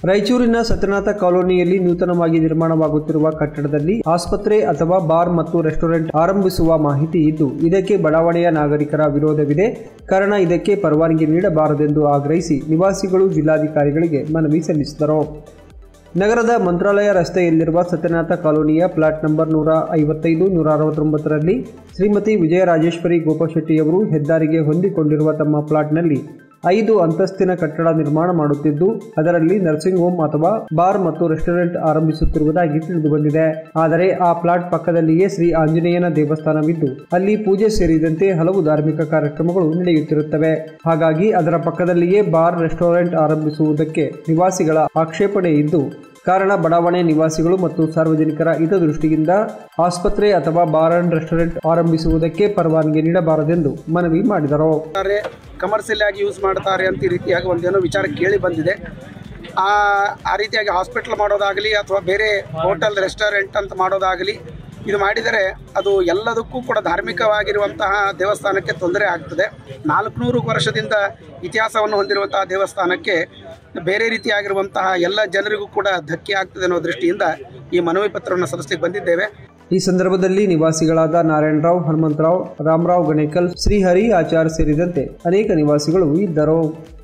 ರಾಯಚೂರಿನ ಸತ್ಯನಾಥ ಕಾಲೋನಿಯಲ್ಲಿ ನೂತನವಾಗಿ ನಿರ್ಮಾಣವಾಗುತ್ತಿರುವ ಕಟ್ಟಡದಲ್ಲಿ ಆಸ್ಪತ್ರೆ ಅಥವಾ ಬಾರ್ ಮತ್ತು ರೆಸ್ಟೋರೆಂಟ್ ಆರಂಭಿಸುವ ಮಾಹಿತಿ ಇದ್ದು ಇದಕ್ಕೆ ಬಡಾವಣೆಯ ನಾಗರಿಕರ ವಿರೋಧವಿದೆ ಕಾರಣ ಇದಕ್ಕೆ ಪರವಾನಗಿ ನೀಡಬಾರದೆಂದು ಆಗ್ರಹಿಸಿ ನಿವಾಸಿಗಳು ಜಿಲ್ಲಾಧಿಕಾರಿಗಳಿಗೆ ಮನವಿ ಸಲ್ಲಿಸಿದರು ನಗರದ ಮಂತ್ರಾಲಯ ರಸ್ತೆಯಲ್ಲಿರುವ ಸತ್ಯನಾಥ ಕಾಲೋನಿಯ ಪ್ಲಾಟ್ ನಂಬರ್ ನೂರ ಐವತ್ತೈದು ನೂರ ಅರವತ್ತೊಂಬತ್ತರಲ್ಲಿ ಶ್ರೀಮತಿ ವಿಜಯರಾಜೇಶ್ವರಿ ಗೋಪಶೆಟ್ಟಿಯವರು ಹೆದ್ದಾರಿಗೆ ಹೊಂದಿಕೊಂಡಿರುವ ತಮ್ಮ ಪ್ಲಾಟ್ನಲ್ಲಿ ಐದು ಅಂತಸ್ತಿನ ಕಟ್ಟಡ ನಿರ್ಮಾಣ ಮಾಡುತ್ತಿದ್ದು ಅದರಲ್ಲಿ ನರ್ಸಿಂಗ್ ಹೋಮ್ ಅಥವಾ ಬಾರ್ ಮತ್ತು ರೆಸ್ಟೋರೆಂಟ್ ಆರಂಭಿಸುತ್ತಿರುವುದಾಗಿ ತಿಳಿದುಬಂದಿದೆ ಆದರೆ ಆ ಪ್ಲಾಟ್ ಪಕ್ಕದಲ್ಲಿಯೇ ಶ್ರೀ ಆಂಜನೇಯನ ದೇವಸ್ಥಾನವಿದ್ದು ಅಲ್ಲಿ ಪೂಜೆ ಸೇರಿದಂತೆ ಹಲವು ಧಾರ್ಮಿಕ ಕಾರ್ಯಕ್ರಮಗಳು ನಡೆಯುತ್ತಿರುತ್ತವೆ ಹಾಗಾಗಿ ಅದರ ಪಕ್ಕದಲ್ಲಿಯೇ ಬಾರ್ ರೆಸ್ಟೋರೆಂಟ್ ಆರಂಭಿಸುವುದಕ್ಕೆ ನಿವಾಸಿಗಳ ಆಕ್ಷೇಪಣೆ ಇದ್ದು ಕಾರಣ ಬಡಾವಣೆ ನಿವಾಸಿಗಳು ಮತ್ತು ಸಾರ್ವಜನಿಕರ ಹಿತದೃಷ್ಟಿಯಿಂದ ಆಸ್ಪತ್ರೆ ಅಥವಾ ಬಾರ್ ಅಂಡ್ ರೆಸ್ಟೋರೆಂಟ್ ಆರಂಭಿಸುವುದಕ್ಕೆ ಪರವಾನಗಿ ನೀಡಬಾರದೆಂದು ಮನವಿ ಮಾಡಿದರು ಮಾಡ್ತಾರೆ ಕಮರ್ಷಿಯಲ್ ಆಗಿ ಯೂಸ್ ಮಾಡ್ತಾರೆ ಅಂತ ಈ ರೀತಿಯಾಗಿ ಒಂದೇನೋ ವಿಚಾರ ಕೇಳಿ ಬಂದಿದೆ ಆ ಆ ರೀತಿಯಾಗಿ ಹಾಸ್ಪಿಟ್ಲ್ ಮಾಡೋದಾಗಲಿ ಅಥವಾ ಬೇರೆ ಹೋಟೆಲ್ ರೆಸ್ಟೋರೆಂಟ್ ಅಂತ ಮಾಡೋದಾಗಲಿ ಇದು ಮಾಡಿದರೆ ಅದು ಎಲ್ಲದಕ್ಕೂ ಕೂಡ ಧಾರ್ಮಿಕವಾಗಿರುವಂತಹ ದೇವಸ್ಥಾನಕ್ಕೆ ತೊಂದರೆ ಆಗ್ತದೆ ನಾಲ್ಕುನೂರು ವರ್ಷದಿಂದ ಇತಿಹಾಸವನ್ನು ಹೊಂದಿರುವಂತಹ ದೇವಸ್ಥಾನಕ್ಕೆ ಬೇರೆ ರೀತಿಯಾಗಿರುವಂತಹ ಎಲ್ಲ ಜನರಿಗೂ ಕೂಡ ಧಕ್ಕೆ ಆಗ್ತದೆ ಅನ್ನೋ ದೃಷ್ಟಿಯಿಂದ ಈ ಮನವಿ ಪತ್ರವನ್ನು ಸಲ್ಲಿಸಲಿಕ್ಕೆ ಬಂದಿದ್ದೇವೆ ಈ ಸಂದರ್ಭದಲ್ಲಿ ನಿವಾಸಿಗಳಾದ ನಾರಾಯಣರಾವ್ ಹನುಮಂತರಾವ್ ರಾಮರಾವ್ ಗಣೇಕಲ್ ಶ್ರೀಹರಿ ಆಚಾರ್ ಸೇರಿದಂತೆ ಅನೇಕ ನಿವಾಸಿಗಳು ಇದ್ದರು